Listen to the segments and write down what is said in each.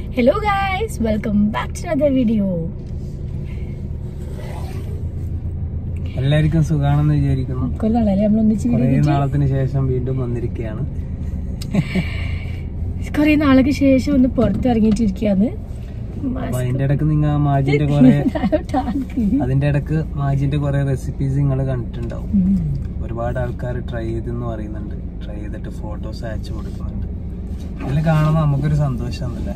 Hello guys welcome back to another video എല്ലാവർക്കും സുഖാണെന്ന് വിചാരിക്കുന്നു കൊല്ലാണല്ലേ നമ്മൾ ഒന്നിച്ച് കുറെ വീഡിയോ നാളത്തിന് ശേഷം വീണ്ടും വന്നിരിക്കുകയാണ് കുറെ നാൾക്ക് ശേഷം ഒന്ന് പുറത്തിറങ്ങിയിട്ടിരിക്കുകയാണ് അപ്പൊ അതിന്റെ ഇടക്ക് നിങ്ങൾ മാജിന്റെ കുറെ അതിന്റെ ഇടക്ക് മാജിന്റെ കുറെ റെസിപ്പീസ് നിങ്ങൾ കണ്ടിട്ടുണ്ടാവും ഒരുപാട് ആൾക്കാർ ട്രൈ ചെയ്തെന്ന് പറയുന്നുണ്ട് ട്രൈ ചെയ്തിട്ട് ഫോട്ടോസ് അയച്ചു കൊടുക്കുന്നുണ്ട് അതിൽ കാണുമ്പോൾ നമുക്കൊരു സന്തോഷമാണല്ലേ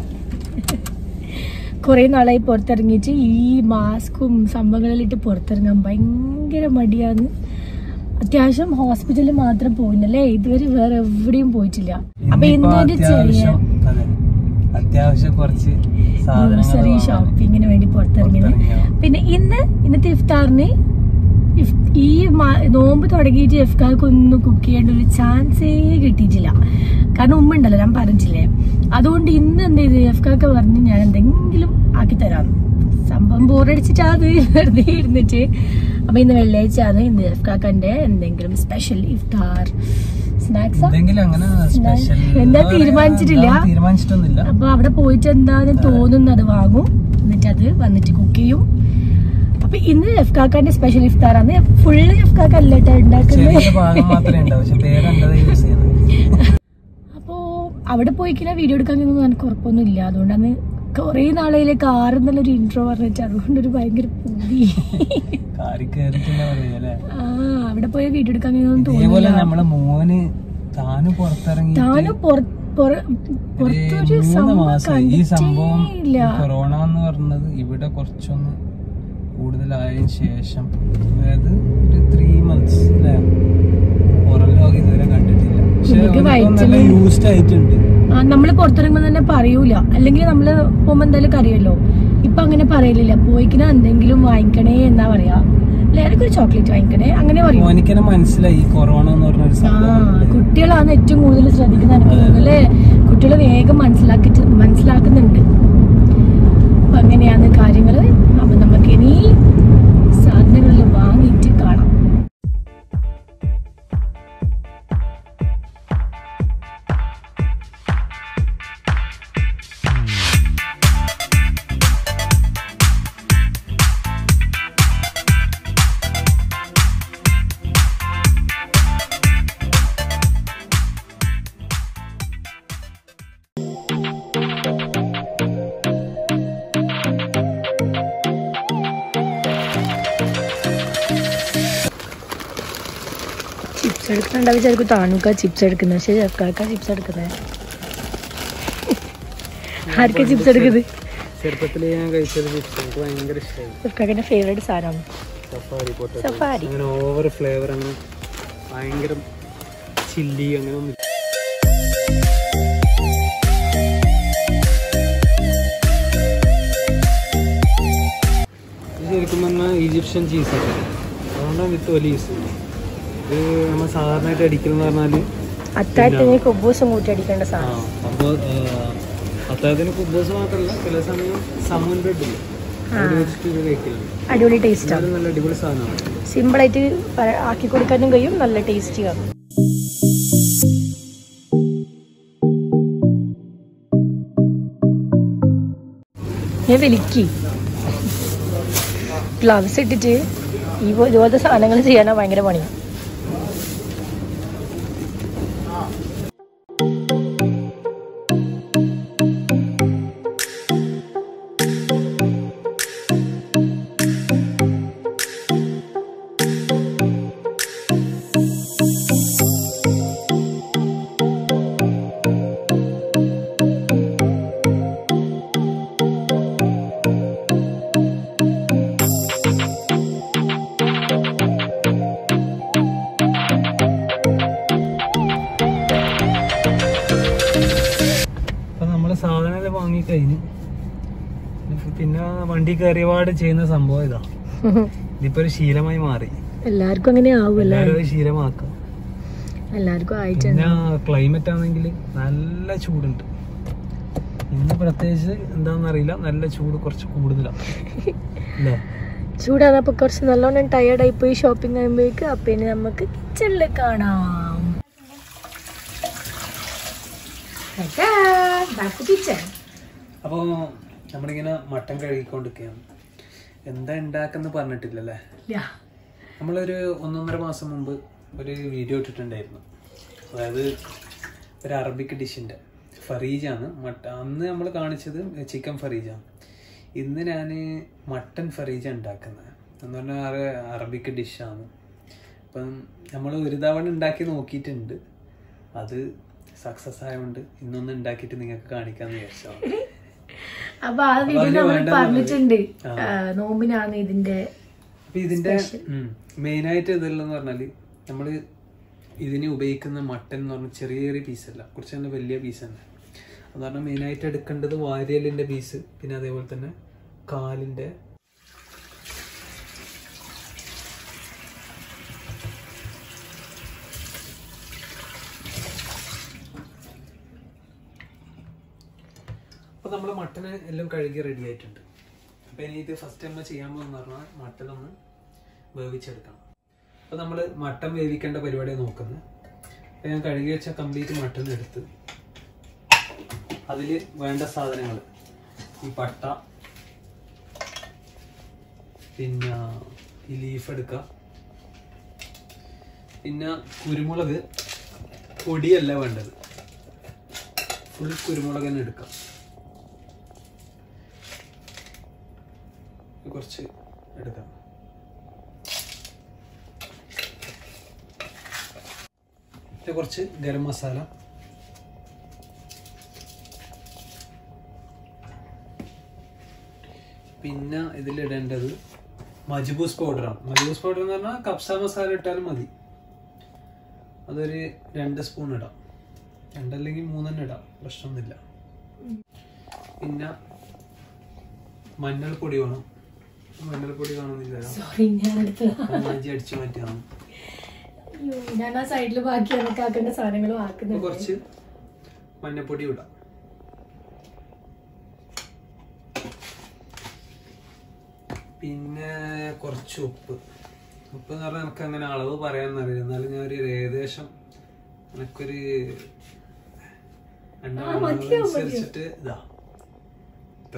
കുറെ നാളായി പുറത്തിറങ്ങിയിട്ട് ഈ മാസ്കും സംഭവങ്ങളിലിട്ട് പുറത്തിറങ്ങാൻ ഭയങ്കര മടിയാണ് അത്യാവശ്യം ഹോസ്പിറ്റലിൽ മാത്രം പോയിന്നല്ലേ ഇതുവരെ വേറെ എവിടെയും പോയിട്ടില്ല അപ്പൊ ഇന്നിപ്പോ ഇന്നൊരു ചെറിയ അത്യാവശ്യം അതെ അത്യാവശ്യം കുറച്ച് സാധനങ്ങൾ ഗ്രോസറി വാങ്ങാൻ ഷോപ്പിങ്ങിന് വേണ്ടി പുറത്തിറങ്ങിയത് പുറത്തിറങ്ങിയതാണ്. പിന്നെ ഇന്ന് ഇന്നത്തെ ഇഫ്താറിന് ഇഫ്- ഈ മാ- നോമ്പ് തുടങ്ങിയിട്ട് ഇഫ്താർക്ക് ഒന്നും കുക്ക് ചെയ്യേണ്ട ഒരു ചാൻസേ കിട്ടിയിട്ടില്ല കാരണം ഉമ്മ ഉണ്ടല്ലോ ഞാൻ പറഞ്ഞില്ലേ അതുകൊണ്ട് ഇന്ന് എന്ത് ചെയ്തു എഫ്കാക്ക പറഞ്ഞ് ഞാൻ എന്തെങ്കിലും ആക്കി തരാം സംഭവം ബോറടിച്ചിട്ടാ അത് വെറുതെ ഇരുന്നിട്ട് അപ്പൊ ഇന്ന് വെള്ളിയാഴ്ചയാണ് ഇന്ന് എഫ്കാക്കന്റെ എന്തെങ്കിലും സ്പെഷ്യൽ ഇഫ്താർ സ്നാക്സ് എന്തെങ്കിലും അങ്ങനെ സ്പെഷ്യൽ എന്താ തീരുമാനിച്ചിട്ടില്ല? തീരുമാനിച്ചിട്ടൊന്നുമില്ല അപ്പൊ അവിടെ പോയിട്ട് എന്താന്ന് തോന്നുന്നു അത് വാങ്ങും എന്നിട്ട് അത് വന്നിട്ട് കുക്ക് ചെയ്യും അപ്പൊ ഇന്ന് എഫ്കാക്കാന്റെ സ്പെഷ്യൽ ഇഫ്താറാണ് ഫുള്ള് എഫ്കാക്ക അല്ല ട്ടോ ഉണ്ടാക്കുന്നത് ചെറിയ ഭാഗം മാത്രമേ ഉണ്ടാവും പക്ഷെ പേരെന്തത് യൂസ് ചെയ്യുന്നത് അപ്പോ അവിടെ പോയിക്കില്ല വീഡിയോ എടുക്കാൻ ഒന്നും എനിക്ക് ഉറപ്പൊന്നും ഇല്ല അതുകൊണ്ടാണ് കുറെ നാളെയിലെ കാർ എന്നുള്ളൊരു ഇൻട്രോ പറഞ്ഞിട്ട് അതുകൊണ്ടൊരു ഭയങ്കര പൂതി കാറി കയറിട്ടില്ല പറയാ അല്ലേ ആ അവിടെ പോയ വീഡിയോ എടുക്കാൻ ഒന്നും ഇതേപോലെ തോന്നില്ല നമ്മളെ മോന് താന് പുറത്തിറങ്ങി താനും പുറ- പുറ- പുറത്തൊരു മൂന്ന് സംഭവം മാസം ഈ സംഭവം കണ്ടിട്ടേ ഇല്ല കൊറോണ എന്ന് പറഞ്ഞത് ഇവിടെ കുറച്ചൊന്ന് കൂടുതലായതിനു ശേഷം അതായത് ഒരു ത്രീ മന്ത്സ് അല്ലേ പുറം ലോകം ഇതുവരെ കണ്ടിട്ടില്ല പക്ഷെ എനിക്ക് അവനിപ്പോ നല്ല വയറ്റില് യൂസ്ഡ് ആയിട്ടുണ്ട് ആ, നമ്മള് പുറത്തിറങ്ങുമ്പോ തന്നെ പറയൂല അല്ലെങ്കിൽ നമ്മള് പോകുമ്പോ എന്തായാലും കറിയല്ലോ ഇപ്പൊ അങ്ങനെ പറയലില്ല പോയിക്കിനാ എന്തെങ്കിലും വാങ്ങിക്കണേ എന്നാ പറയാ അല്ലെ എനിക്കൊരു ചോക്ലേറ്റ് വാങ്ങിക്കണേ അങ്ങനെ പറയും മോനിക്കനെ മനസ്സിലായി ഈ കൊറോണ എന്ന് പറഞ്ഞ ഒരു ആ സംഭവം കുട്ടികളാണ് ഏറ്റവും കൂടുതൽ ശ്രദ്ധിക്കുന്നത് എനിക്ക് തോന്നുന്നു അല്ലേ കുട്ടികൾ വേഗം മനസ്സിലാക്കിട്ട് മനസ്സിലാക്കുന്നുണ്ട് അപ്പൊ അങ്ങനെയാണ് കാര്യങ്ങള് അപ്പൊ നമുക്ക് ഇനി സാധനങ്ങളിൽ വാങ്ങിയിട്ട് കാണാം ചിപ്സ് എടുക്കുന്നുണ്ടാവും ചിലപ്പോൾ താണുക്ക ചിപ്സ് എടുക്കുന്നത് പക്ഷേ ചെറുക്കാർക്കാ ചിപ്സ് എടുക്കുന്നത് ആർക്കാ ചിപ്സ് എടുക്കുന്നത് ചെറുപ്പത്തില് ഞാൻ കഴിച്ചത് ചിപ്സ് എനിക്ക് ഭയങ്കര ഇഷ്ടമായി ചെറുക്കാക്കിന്റെ ഫേവറേറ്റ് സാധനമാണ് സഫാരി പൊട്ടറ്റോ സഫാരി അങ്ങനെ ഓവർ ഫ്ലേവർ അങ്ങനെ ഭയങ്കര ചില്ലി അങ്ങനെ ഒന്നും ഇത് ശരിക്കും പറഞ്ഞാൽ ഈജിപ്ഷ്യൻ ചീസാണ് അതുകൊണ്ടാണ് വിത്ത് വലിയ യൂസ് ഇത് നമ്മൾ സാധാരണയായിട്ട് അടിക്കുന്നത് പറഞ്ഞാൽ അത്താഴത്തിന് കുബൂസം കൂട്ടി അടിക്കേണ്ട ആ സാധനം അപ്പോൾ അത്താഴത്തിന് കുബോസ് മാത്രമല്ല ചില സമയം സമൻ ബ്രെഡ് ഇല്ല അത് വെച്ചിട്ട് ഇത് കഴിക്കലുണ്ട് അടിപൊളി ടേസ്റ്റാണ് അത് നല്ല അടിപൊളി സാധനമാണ് സിമ്പിളായിട്ട് പ- ആക്കി കൊടുക്കാനും കഴിയും നല്ല ടേസ്റ്റിയാണ് ഞാൻ വലിക്ക് ഗ്ലവ്സ് ഇട്ടിട്ട് ഈ പോ- ഇതുപോലത്തെ സാധനങ്ങൾ ചെയ്യാനാ ഭയങ്കര പണി അപ്പൊ നമ്മള് സാധനം വാങ്ങി കഴിഞ്ഞു പിന്നെ വണ്ടി കയറിയപാട് ചെയ്യുന്ന സംഭവം ഇതാ ഇതിപ്പോ ഒരു ശീലമായി മാറി എല്ലാവർക്കും അങ്ങനെ ആവുമല്ലേ എല്ലാവരും അത് ശീലമാക്കാം എല്ലാവർക്കും ആയിട്ട് പിന്നെ ക്ലൈമറ്റ് ആണെങ്കിൽ നല്ല ചൂടുണ്ട് ഇന്ന് പ്രത്യേകിച്ച് എന്താണെന്ന് അറിയില്ല നല്ല ചൂട് കുറച്ച് കൂടുതലാണ് അല്ലേ ചൂടാണ് അപ്പൊ കുറച്ച് നല്ലോണം ടയർഡായി പോയി ഷോപ്പിംഗ് ആകുമ്പോഴേക്ക് അപ്പൊ ഇനി നമുക്ക് കിച്ചണിൽ കാണാം കിച്ചൺ അപ്പോൾ നമ്മളിങ്ങനെ മട്ടൻ കഴുകിക്കൊണ്ടിരിക്കുകയാണ് എന്താ ഉണ്ടാക്കുന്ന പറഞ്ഞിട്ടില്ലല്ലേ യാ. നമ്മളൊരു ഒന്നൊന്നര മാസം മുമ്പ് ഒരു വീഡിയോ ഇട്ടിട്ടുണ്ടായിരുന്നു അതായത് ഒരു അറബിക് ഡിഷിൻ്റെ ഫറീജാണ് മട്ട അന്ന് നമ്മൾ കാണിച്ചത് ചിക്കൻ ഫറീജാണ് ഇന്ന് ഞാൻ മട്ടൻ ഫറീജ ഉണ്ടാക്കുന്നത് എന്ന് പറഞ്ഞാൽ അറ- അറബിക് ഡിഷാണ് അപ്പം നമ്മൾ ഒരു തവണ ഉണ്ടാക്കി നോക്കിയിട്ടുണ്ട് അത് സക്സസ് ആയതുകൊണ്ട് ഇന്നൊന്ന് ഉണ്ടാക്കിയിട്ട് നിങ്ങൾക്ക് കാണിക്കാമെന്ന് വിചാരിച്ചതാണ് അപ്പൊ ആ വീഡിയോ അതിന് നമ്മൾ വേണ്ടത് പറഞ്ഞിട്ടുണ്ട് ആ. ആ, നോമ്പിനാണ് ഇതിന്റെ അപ്പൊ ഇതിന്റെ മെയിനായിട്ട് ഇതെല്ലാം പറഞ്ഞാല് നമ്മള് ഇതിന് ഉപയോഗിക്കുന്ന മട്ടൻ എന്ന് പറഞ്ഞാൽ ചെറിയ ചെറിയ പീസല്ല കുറച്ച് തന്നെ വലിയ പീസ് തന്നെ അത് പറഞ്ഞാൽ മെയിനായിട്ട് എടുക്കേണ്ടത് വാരിയലിന്റെ പീസ് പിന്നെ അതേപോലെ തന്നെ കാലിന്റെ അപ്പൊ നമ്മള് മട്ടന് എല്ലാം കഴുകി റെഡി ആയിട്ടുണ്ട് അപ്പൊ ഇനി ഇത് ഫസ്റ്റ് നമ്മൾ ചെയ്യാൻ പോകുന്ന പറഞ്ഞാൽ മട്ടൻ ഒന്ന് വേവിച്ചെടുക്കണം അപ്പൊ നമ്മള് മട്ടൻ വേവിക്കേണ്ട പരിപാടിയാണ് നോക്കുന്നത് അപ്പൊ ഞാൻ കഴുകി വെച്ച കംപ്ലീറ്റ് മട്ടൻ എടുത്ത് അതില് വേണ്ട സാധനങ്ങൾ ഈ പട്ട പിന്നെ ഈ ലീഫ് എടുക്കുക പിന്നെ കുരുമുളക് പൊടിയല്ല വേണ്ടത് ഫുൾ കുരുമുളക് തന്നെ എടുക്കാം ഇത് കുറച്ച് എടുക്കാം ഇത് കുറച്ച് ഗരം മസാല പിന്നെ ഇതിലിടേണ്ടത് മജ്ബൂസ് പൗഡറാണ് മജ്ബൂസ് പൗഡർ എന്ന് പറഞ്ഞാൽ കപ്സ മസാല ഇട്ടാലും മതി അതൊരു രണ്ട് സ്പൂൺ ഇടാം രണ്ടല്ലെങ്കിൽ മൂന്നെണ്ണം ഇടാം പ്രശ്നമൊന്നുമില്ല പിന്നെ മഞ്ഞൾപ്പൊടി വേണം മഞ്ഞൾപ്പൊടി കാണുന്നില്ല സോറി ഞാൻ എടുത്തതാ മഞ്ചി അടിച്ചു മാറ്റിയാണ് അയ്യോ, ഞാൻ ആ സൈഡിൽ ബാക്കി കണക്കാക്കേണ്ട സാധനങ്ങളും അപ്പൊ ആക്കുന്നുണ്ട് കുറച്ച് മഞ്ഞപ്പൊടി ഇടാം പിന്നെ കുറച്ച് ഉപ്പ് ഉപ്പ് എന്ന് പറഞ്ഞാൽ എനിക്ക് അങ്ങനെ അളവ് പറയാനറിയില്ല എന്നാലും ഞാൻ ഒരു ഏകദേശം എനിക്കൊരു എണ്ണ ആ, മതിയോ, അനുസരിച്ചിട്ട് ഇതാ ഇത്ര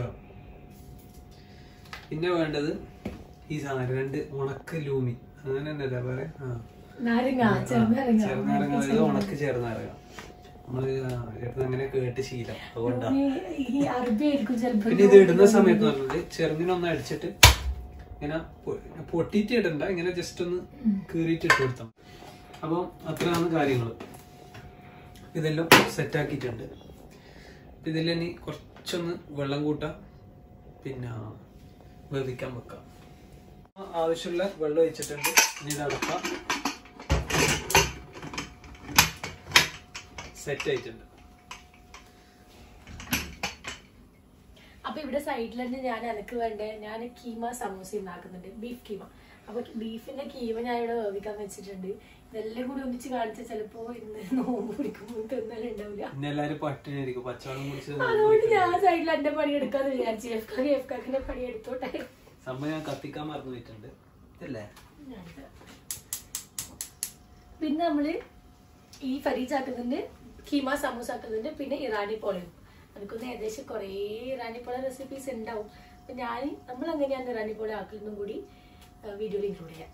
പിന്നെ വേണ്ടത് ഈ സാധനം രണ്ട് ഉണക്ക ലൂമി അങ്ങനെ തന്നെ പറയാ ആ നാരങ്ങ ചെറുനാരങ്ങ ചെറുനാരങ്ങ ഇത് ഉണക്ക് ചെറുനാരങ്ങ നമ്മള് ഇടുന്ന അങ്ങനെ കേട്ട് ശീലം അതുകൊണ്ടാ ഈ- ഈ അറബി ആയിരിക്കും ചിലപ്പോ പിന്നെ ഇത് ഇടുന്ന സമയത്ത് പറഞ്ഞത് ചെറുങ്ങിനൊന്ന് അടിച്ചിട്ട് ഇങ്ങനെ പൊ- പൊട്ടിയിട്ട് ഇടണ്ട ഇങ്ങനെ ജസ്റ്റ് ഒന്ന് കീറിയിട്ട് ഇട്ട് കൊടുത്താൽ അപ്പം അത്രയാണ് കാര്യങ്ങൾ ഇതെല്ലാം സെറ്റ് ആക്കിയിട്ടുണ്ട് ഇതിൽ ഇനി കുറച്ചൊന്ന് വെള്ളം കൂട്ടാം പിന്നെ വേവിക്കാൻ വെക്കാം ആവശ്യമുള്ള വെള്ളം ഒഴിച്ചിട്ടുണ്ട് ഇനി ഇത് അടക്കാം സെറ്റ് ആയിട്ടുണ്ട് അപ്പൊ ഇവിടെ സൈഡിൽ തന്നെ ഞാൻ എനക്ക് വേണ്ട ഞാൻ കീമ സമൂസ ഉണ്ടാക്കുന്നുണ്ട് ബീഫ് കീമ അപ്പൊ ബീഫിന്റെ കീമ ഞാൻ ഇവിടെ വേവിക്കാൻ വെച്ചിട്ടുണ്ട് ഇതെല്ലാം കൂടി ഒന്നിച്ച് കാണിച്ച ചിലപ്പോ ഇന്ന് നോമ്പ് പിടിക്കുമ്പോൾ തിന്നലും ഉണ്ടാവില്ല പിന്നെ എല്ലാരും പട്ടിണിയായിരിക്കും പച്ചവെള്ളം കുടിച്ച് അതുകൊണ്ട് ഞാൻ സൈഡിൽ എന്റെ പണി എടുക്കാന്ന് വിചാരിച്ചു എഫ് കാക്ക് എഫ് കാക്കിന്റെ പണി എടുത്തോട്ടെ സംഭവം ഞാൻ കത്തിക്കാൻ മറന്നു പോയിട്ടുണ്ട് ഇതല്ലേ പിന്നെ നമ്മള് ഈ ഫരീജ് ആക്കുന്നുണ്ട് കീമ സമൂസ ആക്കുന്നുണ്ട് പിന്നെ ഇറാനി പോളയും എനിക്കൊന്ന് ഏകദേശം കുറേ ഇറാനി പോള റെസിപ്പീസ് ഉണ്ടാവും അപ്പൊ ഞാൻ നമ്മൾ എങ്ങനെയാണ് ഇറാനി പോള ആക്കുന്നതും കൂടി വീഡിയോയിൽ ഇൻക്ലൂഡ് ചെയ്യാം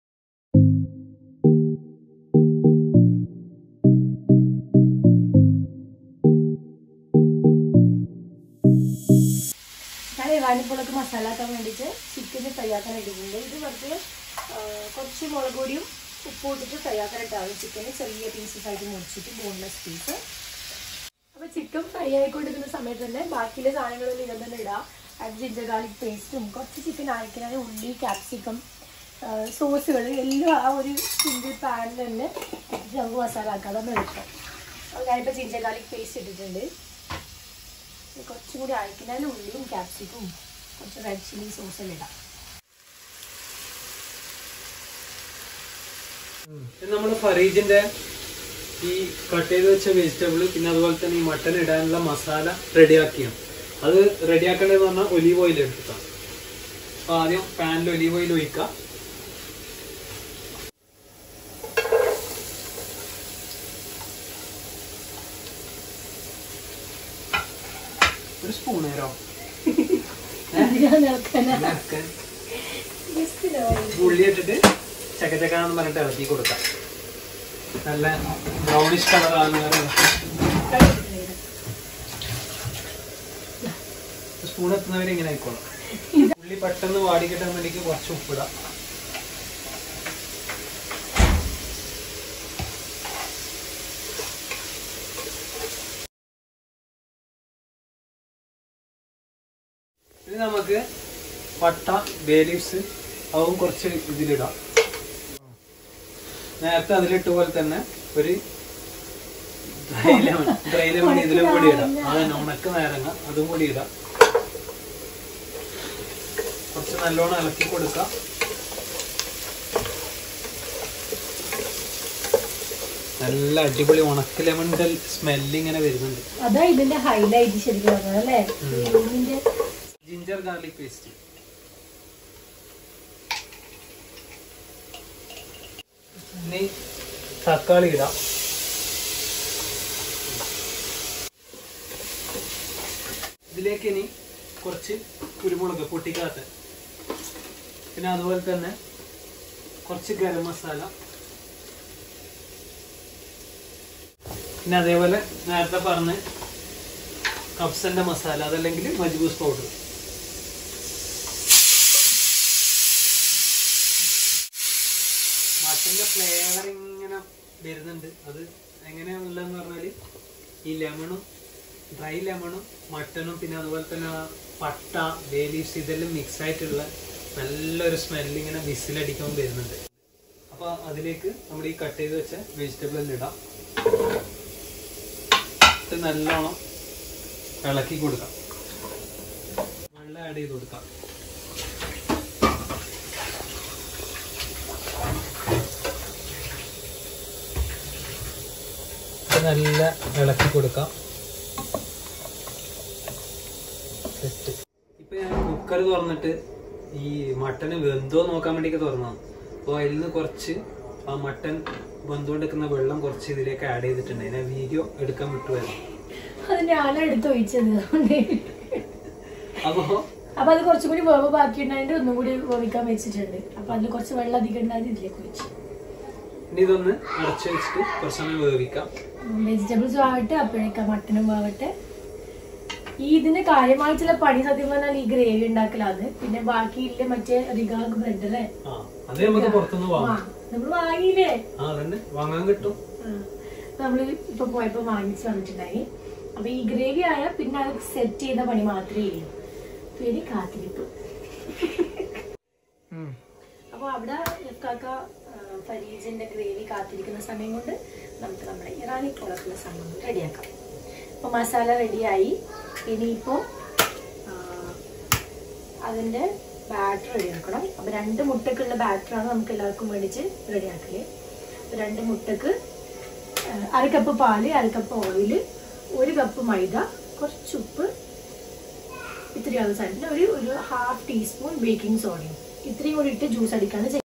ഞാൻ ഇറാനിപ്പോളൊക്കെ മസാല ആക്കാൻ വേണ്ടിയിട്ട് ചിക്കന് തയ്യാറാക്കാൻ എടുക്കുന്നുണ്ട് ഇത് വെറുതെ ആ, കുറച്ച് മുളക് പൊടിയും ഉപ്പ് ഇട്ടിട്ട് തയ്യാറായിട്ടാണ് ചിക്കന് ചെറിയ പീസസ് ആയിട്ട് മുറിച്ചിട്ട് ബോൺലെസ് പീസ് അപ്പൊ ചിക്കൻ ഫ്രൈ ആയിക്കൊണ്ടിരിക്കുന്ന സമയത്ത് തന്നെ ബാക്കിയുള്ള സാധനങ്ങളെല്ലാം ഇങ്ങനെ തന്നെ ഇടാം അത് ജിഞ്ചർ ഗാർലിക് പേസ്റ്റും കുറച്ച് ചിക്കൻ അയക്കാൻ ഉള്ളി ക്യാപ്സിക്കം സോസുകൾ എല്ലാം ആ ഒരു സിംഗിൾ പാനിൽ തന്നെ ഇട്ടിട്ട് നമുക്ക് മസാല ആക്കാം അതൊന്നും എളുപ്പം അപ്പോൾ ഞാനിപ്പോൾ ജിഞ്ചർ ഗാർലിക് പേസ്റ്റ് ഇട്ടിട്ടുണ്ട് ഇനി കുറച്ചും കൂടി അയക്കുന്നതിൽ ഉള്ളിയും ക്യാപ്സിക്കും കുറച്ച് റെഡ് ചില്ലി സോസെല്ലാം ഇടാം നമ്മൾ ഫറീജിന്റെ ഈ കട്ട് ചെയ്ത് വെച്ച വെജിറ്റബിൾ പിന്നെ അതുപോലെ തന്നെ ഈ മട്ടൻ ഇടാനുള്ള മസാല റെഡിയാക്കിയാണ് അത് റെഡിയാക്കേണ്ടതെന്ന് പറഞ്ഞാൽ ഒലീവ് ഓയിൽ എടുത്തിട്ടാണ് അപ്പൊ ആദ്യം പാനിൽ ഒലീവ് ഓയിൽ ഒഴിക്കുക ഒരു സ്പൂൺ നേരോ എന്തിനാണ് ഇളക്കാനാ? ഇളക്കാൻ. Just ഇടാം. ഉള്ളി ഇട്ടിട്ട് ചക്കച്ചക്കാന്ന് പറഞ്ഞിട്ട് ഇളക്കി കൊടുക്കാം നല്ല ബ്രൗണിഷ് കളർ ആകുന്ന സ്പൂൺ എത്തുന്നവരെ ഇങ്ങനെ ആയിക്കോളും ഉള്ളി പെട്ടെന്ന് വാടി കിട്ടാൻ വേണ്ടിക്ക് കുറച്ച് ഉപ്പിടാം ഇനി നമുക്ക് പട്ട ബേലീവ്സ് അതും കുറച്ച് ഇതിലിടാം നേരത്തെ അതിലിട്ട പോലെ തന്നെ ഒരു ഡ്രൈ ലെമൺ ഡ്രൈ ലെമൺ ഇതിലും കൂടി ഇടാം അതന്നെ ഉണക്ക നാരങ്ങ അതും കൂടി ഇടാം കുറച്ച് നല്ലോണം ഇളക്കി കൊടുക്കാം നല്ല അടിപൊളി ഉണക്ക ലെമണിന്റെ സ്മെല്ല് ഇങ്ങനെ വരുന്നുണ്ട് അതാ ഇതിന്റെ ഹൈലൈറ്റ് ശരിക്കും പറഞ്ഞത് അല്ലേ ഇതിന്റെ ജിഞ്ചർ ഗാർലിക് പേസ്റ്റ് ഇനി തക്കാളി ഇടാം ഇതിലേക്ക് ഇനി കുറച്ച് കുരുമുളക് പൊട്ടിക്കാത്ത പിന്നെ അതുപോലെ തന്നെ കുറച്ച് ഗരം മസാല പിന്നെ അതേപോലെ നേരത്തെ പറഞ്ഞ് കപ്സന്റെ മസാല അതല്ലെങ്കിൽ മജ്ബൂസ് പൗഡർ മട്ടന്റെ ഫ്ലേവർ ഇങ്ങനെ വരുന്നുണ്ട് അത് എങ്ങനെയാണുള്ളതെന്ന് പറഞ്ഞാല് ഈ ലെമണും ഡ്രൈ ലെമണും മട്ടനും പിന്നെ അതുപോലെ തന്നെ ആ പട്ട ബേലീവ്സ് ഇതെല്ലാം മിക്സ് ആയിട്ടുള്ള നല്ലൊരു സ്മെല്ല് ഇങ്ങനെ വിസിലടിക്കുമ്പോൾ വരുന്നുണ്ട് അപ്പൊ അതിലേക്ക് നമ്മൾ ഈ കട്ട് ചെയ്ത് വെച്ച വെജിറ്റബിൾ എല്ലാം ഇടാം ഇത് നല്ലോണം ഇളക്കി കൊടുക്കാം വെള്ളം ആഡ് ചെയ്ത് കൊടുക്കാം ഇത് നല്ല ഇളക്കി കൊടുക്കാം സെറ്റ് ഇപ്പൊ ഞാൻ കുക്കർ തുറന്നിട്ട് ഈ മട്ടന് വെന്തോ നോക്കാൻ വേണ്ടിയൊക്കെ തുറന്നതാണ് അപ്പോൾ അതിൽ നിന്ന് കുറച്ച് ആ മട്ടൻ വെന്തുകൊണ്ടിരിക്കുന്ന വെള്ളം കുറച്ച് ഇതിലേക്ക് ആഡ് ചെയ്തിട്ടുണ്ട് ഞാൻ വീഡിയോ എടുക്കാൻ വിട്ടുപോയത് അത് ഞാനാ എടുത്ത് ഒഴിച്ചത് അതുകൊണ്ട് അപ്പോ അപ്പൊ അത് കുറച്ചും കൂടി വേവ് ബാക്കി ഉണ്ടായിട്ട് ഒന്നും കൂടി വേവിക്കാൻ വെച്ചിട്ടുണ്ട് അപ്പൊ അതിൽ കുറച്ച് വെള്ളം അധികം ഉണ്ടായത് ഇതിലേക്ക് ഒഴിച്ചു ഇനി ഇതൊന്ന് അടച്ചു വെച്ചിട്ട് കുറച്ച് സമയം വേവിക്കാം വെജിറ്റബിൾസ് ആവട്ടെ അപ്പോഴേക്കും മട്ടനും ആവട്ടെ ഈ ഇതിന്റെ കാര്യമായിട്ടുള്ള പണി സത്യം പറഞ്ഞാൽ ഈ ഗ്രേവി ഉണ്ടാക്കലാണ് പിന്നെ ബാക്കിയില്ലേ മറ്റേ റിഗാഗ് ബ്രെഡ് അല്ലേ ആ അത് നമുക്ക് പുറത്തുനിന്ന് വാങ്ങാം നമ്മൾ വാങ്ങിയില്ലേ ആ അതന്നെ വാങ്ങാൻ കിട്ടും ആ. നമ്മള് ഇപ്പൊ പോയപ്പോ വാങ്ങിച്ചു വന്നിട്ടുണ്ടായി അപ്പൊ ഈ ഗ്രേവി ആയ പിന്നെ അത് സെറ്റ് ചെയ്യുന്ന പണി മാത്രമേ ഉള്ളൂ പേര് കാത്തിരിപ്പ് അപ്പൊ അവിടെ കാക്ക ആ, ഫരീജിന്റെ ഗ്രേവി കാത്തിരിക്കുന്ന സമയം കൊണ്ട് നമുക്ക് നമ്മുടെ ഇറാനി കോളക്കുള്ള സംഭവം റെഡിയാക്കാം അപ്പൊ മസാല റെഡിയായി ഇനിയിപ്പോ ആ, അതിന്റെ ബാറ്റർ റെഡിയാക്കണം അപ്പൊ രണ്ട് മുട്ടക്കുള്ള ബാറ്ററാണ് നമുക്ക് എല്ലാവർക്കും മേടിച്ച് റെഡിയാക്കല് അപ്പൊ രണ്ട് മുട്ടക്ക് ആ, അര കപ്പ് പാല് അര കപ്പ് ഓയില് ഒരു കപ്പ് മൈദ കുറച്ച് ഉപ്പ് ഇത്രയാണ് സാധനം പിന്നെ ഒരു ഒരു ഹാഫ് ടീസ്പൂൺ ബേക്കിംഗ് സോഡയും ഇത്രയും കൂടി ഇട്ട് ജ്യൂസ് അടിക്കാണ് ചെയ്യുന്നത്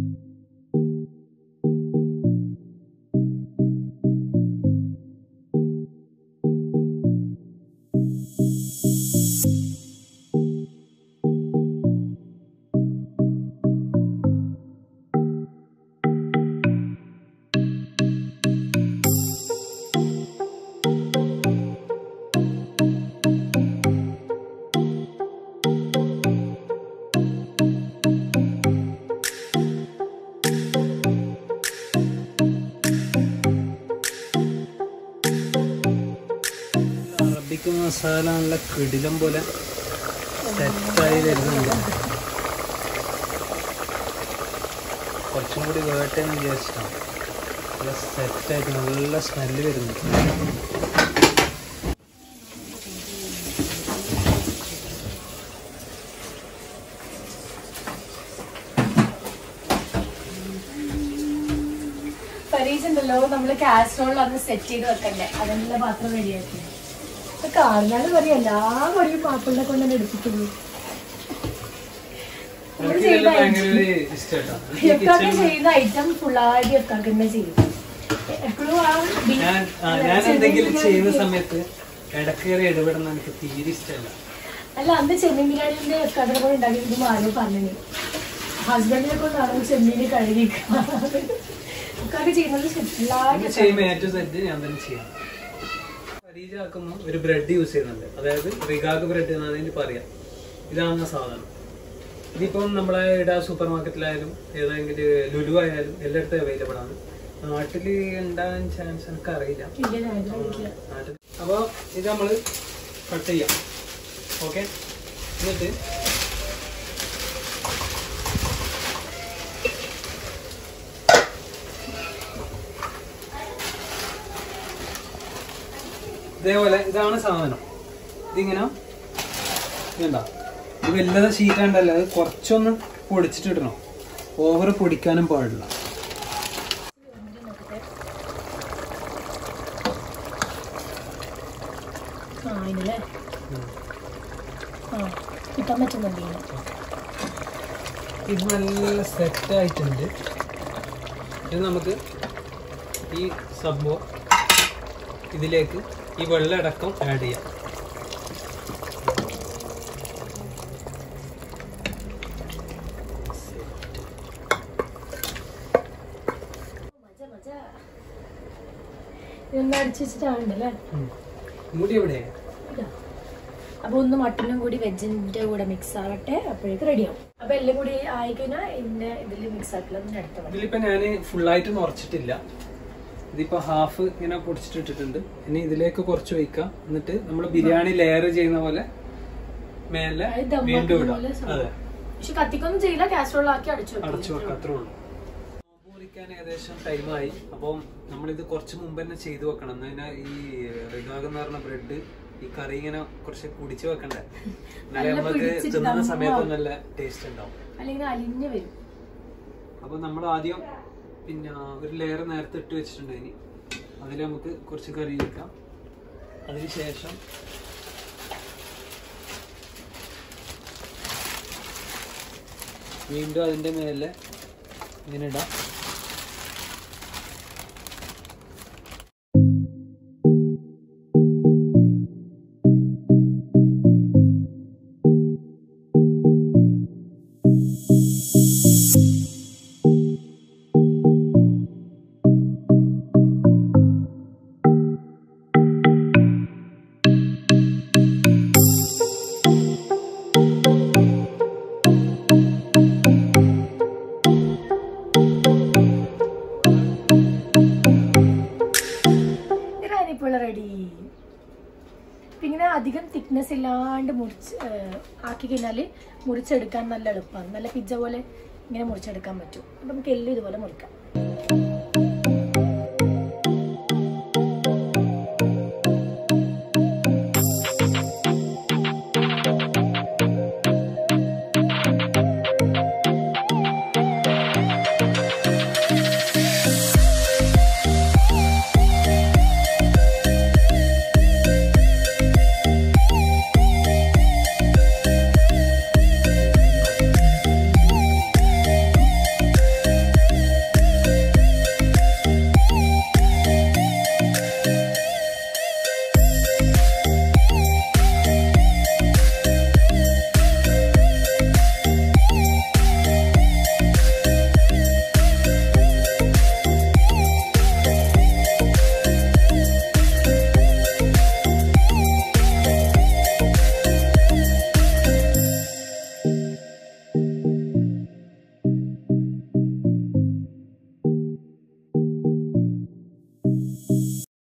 അറബിക്ക് മസാല നല്ല കിടിലം പോലെ സെറ്റായി വരുന്നുണ്ട് കുറച്ചും കൂടി വേട്ടെന്ന് വിചാരിച്ചിട്ടാണ് നല്ല സെറ്റായിട്ട് നല്ല സ്മെല്ല് വരുന്നുണ്ട് ഫരീസ് ഉണ്ടല്ലോ നമ്മള് കാസറോളിൽ അന്ന് സെറ്റ് ചെയ്ത് വെക്കണ്ടേ അതിനുള്ള പാത്രം റെഡിയാക്കി കാറിനാല് പറയും എല്ലാ പണിയും പാപ്പിളിനെ കൊണ്ട് തന്നെ എടുപ്പിക്കുന്നു എനിക്ക് ഇതെല്ലാം ഭയങ്കര ഒരു ഇഷ്ടമായിട്ടാണ് ഈ എഫ്കാക്ക് kitchen- ചെയ്യുന്ന ഐറ്റം ഫുള്ളായിട്ട് എഫ്കാക്ക് തന്നെ ചെയ്യും എപ്പോഴും ആ ബി- ഞാൻ ആ, ഞാൻ എന്തെങ്കിലും ചെയ്യുന്ന സമയത്ത് ഇടക്കേറി ഇടപെടുന്ന എനിക്ക് തീരെ ഇഷ്ടമല്ല അല്ല അന്ന് ചെമ്മീൻ ബിരിയാണിന്റെ കടല പോലെ ഉണ്ടാക്കിയിട്ട് ആരോ പറഞ്ഞു ഹസ്ബൻഡിനെ കൊണ്ടാണ് ചെമ്മീൻ കഴുകി ഒക്കെ ചെയ്യുന്നത് ഇത് ചെയ്യുമ്പോൾ ഏറ്റവും സെറ്റ് ഞാൻ തന്നെ ചെയ്യാം പരീക്ഷ ആക്കുമ്പോൾ ഒരു ബ്രെഡ് യൂസ് ചെയ്യുന്നുണ്ട് അതായത് റിഗാഗ് ബ്രെഡ് എന്നാണ് ഇതിന് പറയാം ഇതാണ് സാധനം ഇതിപ്പം നമ്മളെ ഇവിടെ സൂപ്പർ മാർക്കറ്റിലായാലും ഏതെങ്കിലും ലുലു ആയാലും എല്ലായിടത്തും അവൈലബിൾ ആണ് നാട്ടിൽ ഉണ്ടാകാൻ ചാൻസ് എനിക്ക് അറിയില്ല നാട്ടിൽ അപ്പോൾ ഇത് നമ്മൾ കട്ട് ചെയ്യാം ഓക്കെ എന്നിട്ട് ഇതേപോലെ ഇതാണ് സാധനം ഇതിങ്ങനെ ഇതുണ്ടാ ഇത് വലുത് ഷീറ്റാണ്ടല്ലോ അത് കുറച്ചൊന്ന് പൊടിച്ചിട്ട് ഇടണം ഓവർ പൊടിക്കാനും പാടില്ല ആ അതിനല്ലേ ആ കിട്ടാൻ പറ്റുന്നുണ്ട് ഇങ്ങനെ. ഇത് നല്ല സെറ്റ് ആയിട്ടുണ്ട് ഇത് നമുക്ക് ഈ സംഭവം ഇതിലേക്ക് ഈ വെള്ളം അടക്കം ആഡ് ചെയ്യാം ഇതൊന്ന് അടിച്ചു വെച്ചിട്ടാണല്ലേ മുടി എവിടെ ഇതാ. അപ്പൊ ഒന്ന് മട്ടനും കൂടി വെജിന്റെ കൂടെ മിക്സ് ആവട്ടെ അപ്പോഴേക്ക് റെഡിയാവും അപ്പൊ എല്ലാം കൂടി ആയിക്കഴിഞ്ഞാൽ ഇന്ന് ഇതിൽ മിക്സ് ആക്കില്ല ഒന്ന് അടുത്ത മതി ഇതിലിപ്പോ ഞാൻ ഫുള്ളായിട്ട് നിറച്ചിട്ടില്ല ഇതിപ്പോ ഹാഫ് ഇങ്ങനെ പൊടിച്ചിട്ടിട്ടുണ്ട് ഇനി ഇതിലേക്ക് കുറച്ച് ഒഴിക്കാം എന്നിട്ട് നമ്മൾ ബിരിയാണി ലെയർ ചെയ്യുന്ന പോലെ മേലെ അത് ദം വീണ്ടും ആക്കുന്ന ഇടാം പോലെ സംഭവം. അതെ പക്ഷെ കത്തിക്കൊന്നും ചെയ്യില്ല കാസ്ട്രോൾ ആക്കി അടിച്ചു വെക്കും. അടച്ചു വെക്കാം അത്രേ ഉള്ളൂ നോമ്പ് മുറിക്കാൻ ഏകദേശം ടൈമായി അപ്പം നമ്മളിത് കുറച്ച് മുമ്പ് തന്നെ ചെയ്തു വെക്കണം എന്നതിനാ ഈ റിഗാഗ് എന്ന് പറഞ്ഞ ബ്രെഡ് ഈ കറി ഇങ്ങനെ കുറച്ച് കുടിച്ചു വെക്കണ്ടേ എന്നാലേ നല്ല നമുക്ക് പിടിച്ചിട്ട് തിന്നുന്ന ദമ്മാവും. സമയത്ത് നല്ല ടേസ്റ്റ് ഉണ്ടാവും അല്ലെങ്കിൽ അലിഞ്ഞു വരും അപ്പൊ നമ്മൾ ആദ്യം പിന്നെ ഒരു ലെയർ നേരത്തെ ഇട്ട് വെച്ചിട്ടുണ്ട് ഇനി അതിൽ നമുക്ക് കുറച്ച് കറി വെക്കാം അതിനുശേഷം വീണ്ടും അതിന്റെ മേലെ ഇങ്ങനെ ഇടാം ഇപ്പോൾ റെഡി ഇങ്ങനെ അധികം തിക്നെസ് ഇല്ലാണ്ട് മുറിച്ച് ഏഹ്, ആക്കി കഴിഞ്ഞാൽ മുറിച്ചെടുക്കാൻ നല്ല എളുപ്പമാണ് നല്ല പിജ്ജ പോലെ ഇങ്ങനെ മുറിച്ചെടുക്കാൻ പറ്റും അപ്പം നമുക്ക് എല്ലാം ഇതുപോലെ മുറിക്കാം